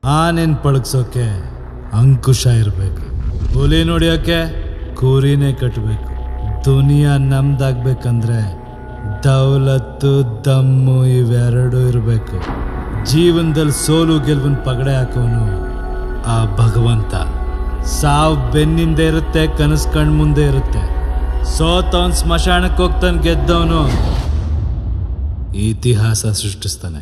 ಆನೆನ್ ಪಳಗ್ಸೋಕೆ ಅಂಕುಶ ಇರಬೇಕು ಹುಲಿ ನೋಡಿಯೋಕೆ ಕೂರಿನೇ ಕಟ್ಟಬೇಕು ದುನಿಯಾ ನಮ್ದಾಗ್ಬೇಕಂದ್ರೆ ದೌಲತ್ತು ದಮ್ಮು ಇವೆರಡೂ ಇರಬೇಕು ಜೀವನದಲ್ಲಿ ಸೋಲು ಗೆಲುವಿನ ಪಗಡೆ ಹಾಕೋನು ಆ ಭಗವಂತ ಸಾವು ಬೆನ್ನಿಂದ ಇರುತ್ತೆ ಕನಸು ಕಣ್ ಮುಂದೆ ಇರುತ್ತೆ ಸೋತವನ್ ಸ್ಮಶಾನಕ್ಕೆ ಹೋಗ್ತಾನೆ ಗೆದ್ದವನು ಇತಿಹಾಸ ಸೃಷ್ಟಿಸ್ತಾನೆ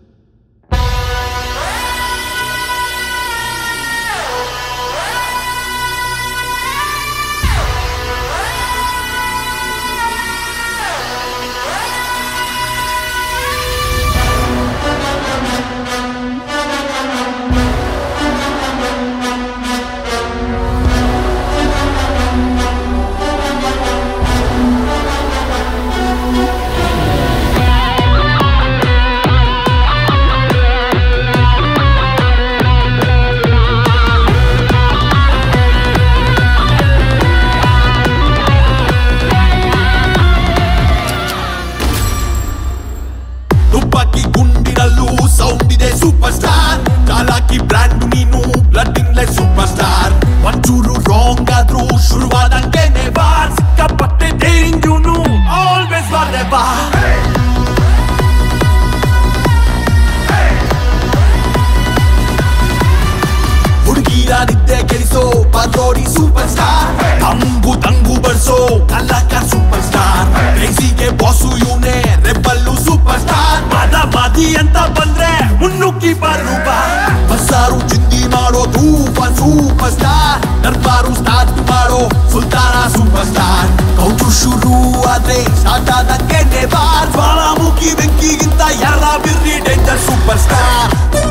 ತುಪ್ಪಕ್ಕಿ ಗುಂಡಿನಲ್ಲೂ ಸೌಂಡ್ ಇದೆ ಸೂಪರ್ ಸ್ಟಾರ್ ಚಾಲಾಕಿ ಬ್ರ್ಯಾಂಡ್ ನೀನು ಬ್ಲಡ್ ಇನ್ಲೆ ಸೂಪರ್ ಸ್ಟಾರ್ ಒಂಚೂರು ರಾಂಗ್ ಆದ್ರೂ ಶುರುವಾದಂಗೆನೆ ಬಾರ್ ಸಿಕ್ಕಾಪಟ್ಟೆ ಡೇರಿಂಗ್ ಇವನು ಆಲ್ವೇಸ್ ಬಾರ್ದೆ ಬಾ ಹುಡುಗಿರ ನಿದ್ದೆ ಕೆಡಿಸೋ ಪರೋಡಿ ಸೂಪರ್ ಸ್ಟಾರ್ ತಂಗು ತಂಗು ಬಡ್ಸೋ ಕಲಾಕಾರ ಸೂಪರ್ ಸ್ಟಾರ್ ರೇಸಿಗೆ ಬಾಸು ಇವನೇ ರೆಬ್ಬಲ್ಲು ಸೂಪರ್ ಸ್ಟಾರ್ ಮಾದ ಮಾದಿ ಅಂತ ಬಂದ್ರೆ ಮುನ್ನುಕ್ಕಿ ಬರು ಬಾ ಬಸ್ಸಾರು ಚಿಂದಿ ಮಾಡೋ ಧೂಪ ಸೂಪರ್ ಸ್ಟಾರ್ ದರ್ಬಾರು ಸ್ಟಾರ್ಟ್ ಮಾಡೋ ಸುಲ್ತಾನ ಸೂಪರ್ ಸ್ಟಾರ್ ಕೌಚು ಶುರು ಆದ್ರೆ ಸ್ಟಾರ್ಟ್ ಆದಂಗೆ ಬಾರ್ ಜ್ವಾಲಾಮುಖಿ ಬೆಂಕಿಗಿಂತ ಯಾರ ಬಿರ್ರಿ ಡೇಂಜರ್ ಸೂಪರ್ ಸ್ಟಾರ್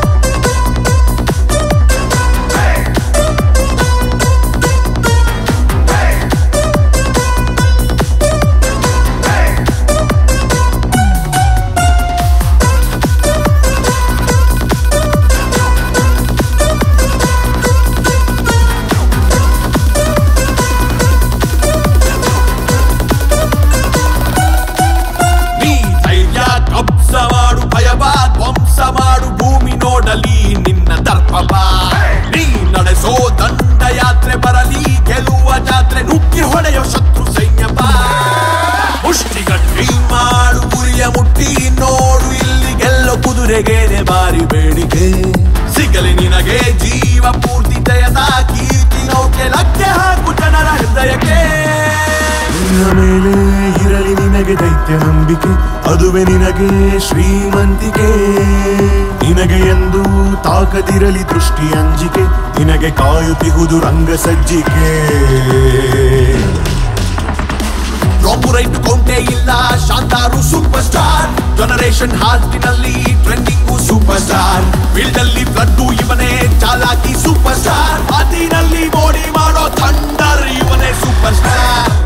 ನೀ ಧೈರ್ಯ ಕಬ್ಸ ಮಾಡು ಭಯವ ಧ್ವಂಸ ಮಾಡು ಭೂಮಿ ನೋಡಲಿ ನಿನ್ನ ದರ್ಪವ ನೀ ನಡೆಸೋ ದಂಡ ಯಾತ್ರೆ ಬರಲಿ ಗೆಲುವ ಜಾತ್ರೆ ನುಗ್ಗಿ ಹೊಡೆಯೋ ಶತ್ರು ಸೈನ್ಯ ಬಾ ಮುಷ್ಟಿಗಟ್ಟಿ ಮಾಡು ಗುರಿಯ ಮುಟ್ಟಿ ನೋಡು ಇಲ್ಲಿ ಗೆಲ್ಲೋ ಕುದುರೆಗೇನೆ ಬಾರಿ ಬೇಡಿಕೆ ಸಿಗಲಿ ನಿನಗೆ ಜೀವ ಪೂರ್ತಿ ಜಯದ ಕೀರ್ತಿ ನೌಕೆ ಲಕ್ಕೆ ಹಾಕು ಜನರ ಹೃದಯಕ್ಕೆ ನಿನ್ನ ಮೇಲೆ ಇರಲಿ ನಿನಗೆ ದೈತ್ಯ ನಂಬಿಕೆ ಅದುವೆ ನಿನಗೆ ಶ್ರೀಮಂತಿಕೆ ನಿನಗೆ ಎಂದು ತಾಕದಿರಲಿ ದೃಷ್ಟಿ ಅಂಜಿಕೆ ನಿನಗೆ ಕಾಯುತ್ತಿಹುದು ರಂಗ ಸಜ್ಜಿಕೆ ರಾಂಗು ರೈಟ್ ಕೌಂಟೇ ಇಲ್ಲ ಶಾಂತಾರು ಸೂಪರ್ ಸ್ಟಾರ್ ಜನರೇಷನ್ ಹಾರ್ಟಿನಲ್ಲಿ ಟ್ರೆಂಡಿಂಗು ಸೂಪರ್ ಸ್ಟಾರ್ ಫೀಲ್ಡ್ ಅಲ್ಲಿ ಬ್ಲಡ್ಡು ಇವನೇ ಚಾಲಾಕಿ ಸೂಪರ್ ಸ್ಟಾರ್ ಮಾತಿನಲ್ಲಿ ಮೋಡಿ ಮಾಡೋ ಥಂಡರ್ ಇವನೇ ಸೂಪರ್ ಸ್ಟಾರ್